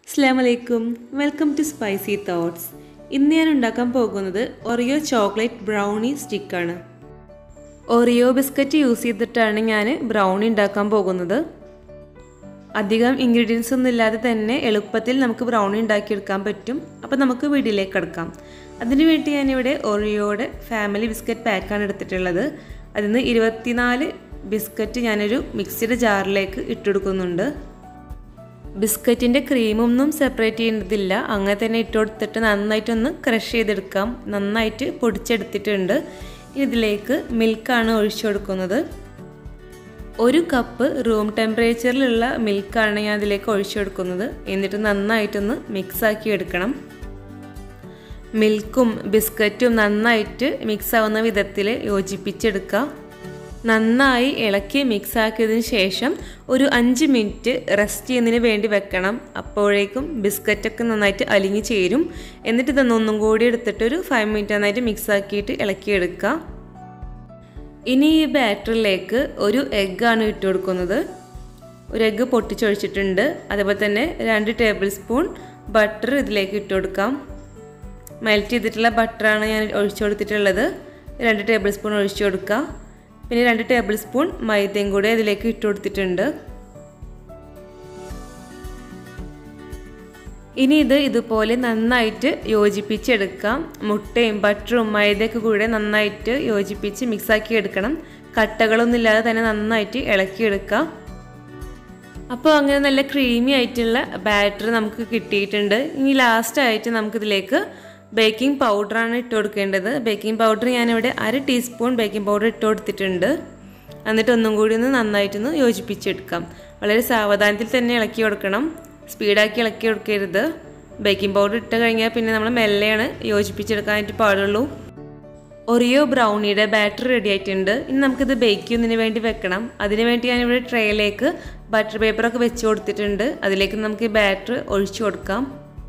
അസ്ലാമലൈക്കും welcome to spicy thoughts ഇന്ന് ഞാൻ ഉണ്ടാക്കാൻ പോകുന്നത് ഒറിയോ ചോക്ലേറ്റ് ബ്രൗണി സ്റ്റിക്കാണ് ഒറിയോ ബിസ്ക്കറ്റ് യൂസ് ചെയ്തിട്ടാണ് ഞാൻ ബ്രൗണി ഉണ്ടാക്കാൻ പോകുന്നത് അധികം ഇൻഗ്രീഡിയൻസ് ഒന്നും ഇല്ലാതെ തന്നെ എളുപ്പത്തിൽ നമുക്ക് ബ്രൗണി ഉണ്ടാക്കിയെടുക്കാൻ പറ്റും അപ്പോൾ നമുക്ക് വീട്ടിലേക്ക് കിടക്കാം അതിനു വേണ്ടി ഞാനിവിടെ ഒറിയോയുടെ ഫാമിലി ബിസ്ക്കറ്റ് പാക്കാണ് എടുത്തിട്ടുള്ളത് അതിൽ നിന്ന് ഇരുപത്തിനാല് ബിസ്ക്കറ്റ് ഞാനൊരു മിക്സിയുടെ ജാറിലേക്ക് ഇട്ടെടുക്കുന്നുണ്ട് ബിസ്ക്കറ്റിൻ്റെ ക്രീമൊന്നും സെപ്പറേറ്റ് ചെയ്യേണ്ടതില്ല അങ്ങനെ തന്നെ ഇട്ട് കൊടുത്തിട്ട് നന്നായിട്ടൊന്ന് ക്രഷ് ചെയ്തെടുക്കാം നന്നായിട്ട് പൊടിച്ചെടുത്തിട്ടുണ്ട് ഇതിലേക്ക് മിൽക്കാണ് ഒഴിച്ചു കൊടുക്കുന്നത് ഒരു കപ്പ് റൂം ടെമ്പറേച്ചറിലുള്ള മിൽക്കാണ് ഞാൻ അതിലേക്ക് ഒഴിച്ചു കൊടുക്കുന്നത് എന്നിട്ട് നന്നായിട്ടൊന്ന് മിക്സാക്കി എടുക്കണം മിൽക്കും ബിസ്ക്കറ്റും നന്നായിട്ട് മിക്സ് ആവുന്ന വിധത്തിൽ യോജിപ്പിച്ചെടുക്കുക നന്നായി ഇളക്കി മിക്സ് ആക്കിയതിന് ശേഷം ഒരു അഞ്ച് മിനിറ്റ് റെസ്റ്റ് ചെയ്യുന്നതിന് വേണ്ടി വെക്കണം അപ്പോഴേക്കും ബിസ്ക്കറ്റൊക്കെ നന്നായിട്ട് അലിഞ്ഞ് ചേരും എന്നിട്ട് ഇതൊന്ന് ഒന്നും കൂടി എടുത്തിട്ട് ഒരു ഫൈവ് മിനിറ്റ് നന്നായിട്ട് മിക്സ് ആക്കിയിട്ട് ഇളക്കിയെടുക്കുക ഇനി ഈ ബാറ്ററിലേക്ക് ഒരു എഗ്ഗാണ് ഇട്ട് കൊടുക്കുന്നത് ഒരു എഗ്ഗ് പൊട്ടിച്ചൊഴിച്ചിട്ടുണ്ട് അതേപോലെ തന്നെ രണ്ട് ടേബിൾ സ്പൂൺ ബട്ടർ ഇതിലേക്ക് ഇട്ട് കൊടുക്കാം മെൽറ്റ് ചെയ്തിട്ടുള്ള ബട്ടറാണ് ഞാൻ ഒഴിച്ചു കൊടുത്തിട്ടുള്ളത് രണ്ട് ടേബിൾ സ്പൂൺ ഒഴിച്ചു കൊടുക്കുക പിന്നെ രണ്ട് ടേബിൾ സ്പൂൺ മൈദയും കൂടെ ഇതിലേക്ക് ഇട്ട് കൊടുത്തിട്ടുണ്ട് ഇനി ഇത് ഇതുപോലെ നന്നായിട്ട് യോജിപ്പിച്ചെടുക്കാം മുട്ടയും ബട്ടറും മൈദയൊക്കെ കൂടെ നന്നായിട്ട് യോജിപ്പിച്ച് മിക്സാക്കി എടുക്കണം കട്ടകളൊന്നും ഇല്ലാതെ തന്നെ നന്നായിട്ട് ഇളക്കിയെടുക്കാം അപ്പോൾ അങ്ങനെ നല്ല ക്രീമി ആയിട്ടുള്ള ബാറ്റർ നമുക്ക് കിട്ടിയിട്ടുണ്ട് ഇനി ലാസ്റ്റ് ആയിട്ട് നമുക്കിതിലേക്ക് ബേക്കിംഗ് പൗഡറാണ് ഇട്ട് കൊടുക്കേണ്ടത് ബേക്കിംഗ് പൗഡർ ഞാനിവിടെ അര ടീസ്പൂൺ ബേക്കിംഗ് പൗഡർ ഇട്ട് കൊടുത്തിട്ടുണ്ട് എന്നിട്ട് ഒന്നും കൂടി ഒന്ന് നന്നായിട്ടൊന്ന് യോജിപ്പിച്ചെടുക്കാം വളരെ സാവധാനത്തിൽ തന്നെ ഇളക്കി കൊടുക്കണം സ്പീഡാക്കി ഇളക്കി കൊടുക്കരുത് ബേക്കിംഗ് പൗഡർ ഇട്ട് കഴിഞ്ഞാൽ പിന്നെ നമ്മൾ മെല്ലെയാണ് യോജിപ്പിച്ചെടുക്കാനായിട്ട് പാടുള്ളൂ ഒറിയോ ബ്രൗണിയുടെ ബാറ്റർ റെഡി ആയിട്ടുണ്ട് ഇനി നമുക്കിത് ബേക്ക് ചെയ്യുന്നതിന് വേണ്ടി വെക്കണം അതിന് വേണ്ടി ഞാനിവിടെ ട്രേയിലേക്ക് ബട്ടർ പേപ്പറൊക്കെ വെച്ച് കൊടുത്തിട്ടുണ്ട് അതിലേക്ക് നമുക്ക് ഈ ബാറ്റർ ഒഴിച്ചു കൊടുക്കാം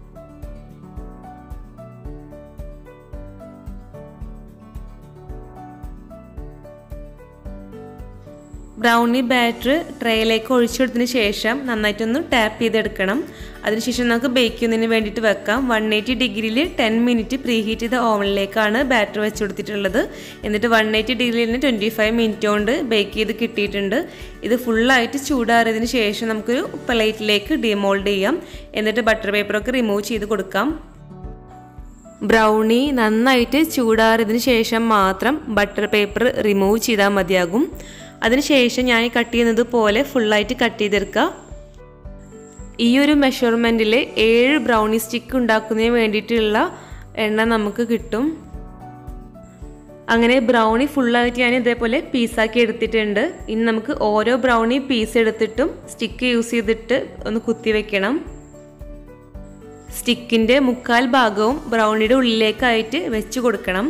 ബ്രൗണി ബാറ്റർ ട്രേയിലേക്ക് ഒഴിച്ചെടുത്തതിന് ശേഷം നന്നായിട്ടൊന്ന് ടാപ്പ് ചെയ്തെടുക്കണം അതിനുശേഷം നമുക്ക് ബേക്ക് ചെയ്യുന്നതിന് വേണ്ടിയിട്ട് വെക്കാം വൺ എയ്റ്റി ഡിഗ്രിയിൽ ടെൻ മിനിറ്റ് പ്രീ ഹീറ്റ് ചെയ്ത ഓവനിലേക്കാണ് ബാറ്റർ വെച്ച് കൊടുത്തിട്ടുള്ളത് എന്നിട്ട് വൺ എയ്റ്റി ഡിഗ്രിയിൽ നിന്ന് ട്വൻറ്റി ഫൈവ് മിനിറ്റ് കൊണ്ട് ബേക്ക് ചെയ്ത് കിട്ടിയിട്ടുണ്ട് ഇത് ഫുള്ളായിട്ട് ചൂടാറിയതിന് ശേഷം നമുക്കൊരു പ്ലേറ്റിലേക്ക് ഡിമോൾഡ് ചെയ്യാം എന്നിട്ട് ബട്ടർ പേപ്പറൊക്കെ റിമൂവ് ചെയ്ത് കൊടുക്കാം ബ്രൗണി നന്നായിട്ട് ചൂടാറിയതിന് ശേഷം മാത്രം ബട്ടർ പേപ്പർ റിമൂവ് ചെയ്താൽ മതിയാകും അതിനുശേഷം ഞാൻ കട്ട് ചെയ്യുന്നത് പോലെ ഫുള്ളായിട്ട് കട്ട് ചെയ്തെടുക്കുക ഈ ഒരു മെഷർമെൻറ്റിൽ ഏഴ് ബ്രൗണി സ്റ്റിക്ക് ഉണ്ടാക്കുന്നതിന് വേണ്ടിയിട്ടുള്ള എണ്ണ നമുക്ക് കിട്ടും അങ്ങനെ ബ്രൗണി ഫുള്ളായിട്ട് ഞാൻ ഇതേപോലെ പീസാക്കി എടുത്തിട്ടുണ്ട് ഇനി നമുക്ക് ഓരോ ബ്രൗണി പീസ് എടുത്തിട്ടും സ്റ്റിക്ക് യൂസ് ചെയ്തിട്ട് ഒന്ന് കുത്തി വെക്കണം സ്റ്റിക്കിൻ്റെ മുക്കാൽ ഭാഗവും ബ്രൗണിയുടെ ഉള്ളിലേക്കായിട്ട് വെച്ച് കൊടുക്കണം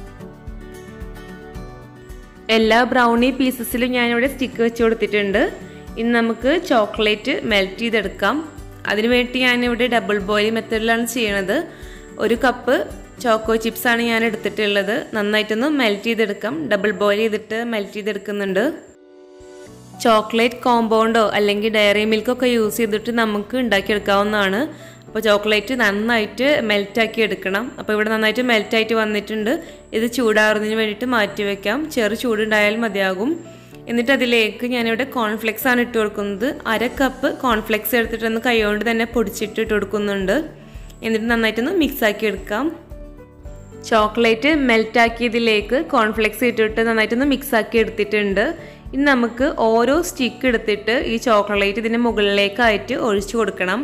എല്ലാ ബ്രൗണി പീസസിലും ഞാനിവിടെ സ്റ്റിക്ക് വെച്ച് കൊടുത്തിട്ടുണ്ട് ഇനി നമുക്ക് ചോക്ലേറ്റ് മെൽറ്റ് ചെയ്തെടുക്കാം അതിനു വേണ്ടി ഞാനിവിടെ ഡബിൾ ബോയിൽ മെത്തേഡിലാണ് ചെയ്യണത് ഒരു കപ്പ് ചോക്കോ ചിപ്സാണ് ഞാൻ എടുത്തിട്ടുള്ളത് നന്നായിട്ടൊന്ന് മെൽറ്റ് ചെയ്തെടുക്കാം ഡബിൾ ബോയിൽ ചെയ്തിട്ട് മെൽറ്റ് ചെയ്തെടുക്കുന്നുണ്ട് ചോക്ലേറ്റ് കോമ്പൗണ്ടോ അല്ലെങ്കിൽ ഡയറി മിൽക്കൊക്കെ യൂസ് ചെയ്തിട്ട് നമുക്ക് ഉണ്ടാക്കിയെടുക്കാവുന്നതാണ് അപ്പോൾ ചോക്ലേറ്റ് നന്നായിട്ട് മെൽറ്റാക്കി എടുക്കണം അപ്പോൾ ഇവിടെ നന്നായിട്ട് മെൽറ്റായിട്ട് വന്നിട്ടുണ്ട് ഇത് ചൂടാറുന്നതിന് വേണ്ടിയിട്ട് മാറ്റി വെക്കാം ചെറു ചൂടുണ്ടായാൽ മതിയാകും എന്നിട്ട് അതിലേക്ക് ഞാനിവിടെ കോൺഫ്ലെക്സ് ആണ് ഇട്ട് കൊടുക്കുന്നത് അര കപ്പ് കോൺഫ്ലെക്സ് എടുത്തിട്ടൊന്ന് കൈകൊണ്ട് തന്നെ പൊടിച്ചിട്ട് ഇട്ട് കൊടുക്കുന്നുണ്ട് എന്നിട്ട് നന്നായിട്ടൊന്ന് മിക്സ് ആക്കി എടുക്കാം ചോക്ലേറ്റ് മെൽറ്റാക്കിയതിലേക്ക് കോൺഫ്ലെക്സ് ഇട്ടിട്ട് നന്നായിട്ടൊന്ന് മിക്സ് ആക്കി എടുത്തിട്ടുണ്ട് ഇനി നമുക്ക് ഓരോ സ്റ്റിക്ക് എടുത്തിട്ട് ഈ ചോക്ലേറ്റ് ഇതിൻ്റെ മുകളിലേക്കായിട്ട് ഒഴിച്ചു കൊടുക്കണം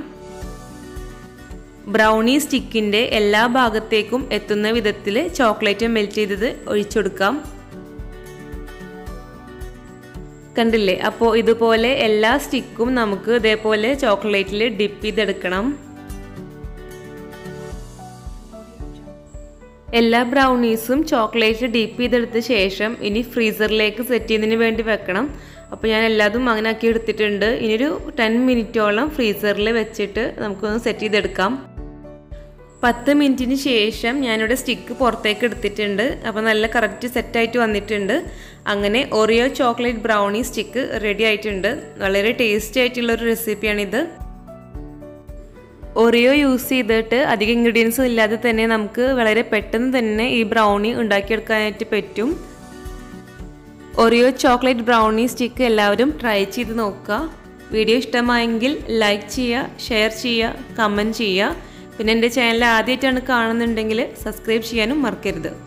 ബ്രൗണി സ്റ്റിക്കിൻ്റെ എല്ലാ ഭാഗത്തേക്കും എത്തുന്ന വിധത്തിൽ ചോക്ലേറ്റ് മെൽറ്റ് ചെയ്തത് ഒഴിച്ചെടുക്കാം കണ്ടില്ലേ അപ്പോൾ ഇതുപോലെ എല്ലാ സ്റ്റിക്കും നമുക്ക് ഇതേപോലെ ചോക്ലേറ്റിൽ ഡിപ്പ് ചെയ്തെടുക്കണം എല്ലാ ബ്രൗണീസും ചോക്ലേറ്റ് ഡിപ്പ് ചെയ്തെടുത്ത ശേഷം ഇനി ഫ്രീസറിലേക്ക് സെറ്റ് ചെയ്യുന്നതിന് വേണ്ടി വെക്കണം അപ്പോൾ ഞാൻ എല്ലാതും അങ്ങനെ ആക്കി എടുത്തിട്ടുണ്ട് ഇനിയൊരു ടെൻ മിനിറ്റോളം ഫ്രീസറിൽ വെച്ചിട്ട് നമുക്കൊന്ന് സെറ്റ് ചെയ്തെടുക്കാം പത്ത് മിനിറ്റിന് ശേഷം ഞാനിവിടെ സ്റ്റിക്ക് പുറത്തേക്ക് എടുത്തിട്ടുണ്ട് അപ്പോൾ നല്ല കറക്റ്റ് സെറ്റായിട്ട് വന്നിട്ടുണ്ട് അങ്ങനെ Oreo chocolate brownie stick ready ആയിട്ടുണ്ട് വളരെ ടേസ്റ്റി ആയിട്ടുള്ളൊരു റെസിപ്പിയാണിത് ഒറിയോ യൂസ് ചെയ്തിട്ട് അധികം ഇൻഗ്രീഡിയൻസും ഇല്ലാതെ തന്നെ നമുക്ക് വളരെ പെട്ടെന്ന് തന്നെ ഈ ബ്രൗണി ഉണ്ടാക്കിയെടുക്കാനായിട്ട് പറ്റും ഒറിയോ ചോക്ലേറ്റ് ബ്രൗണി സ്റ്റിക്ക് എല്ലാവരും ട്രൈ ചെയ്ത് നോക്കുക വീഡിയോ ഇഷ്ടമായെങ്കിൽ ലൈക്ക് ചെയ്യുക ഷെയർ ചെയ്യുക കമൻറ്റ് ചെയ്യുക പിന്നെ എൻ്റെ ചാനൽ ആദ്യമായിട്ടാണ് കാണുന്നുണ്ടെങ്കിൽ സബ്സ്ക്രൈബ് ചെയ്യാനും മറക്കരുത്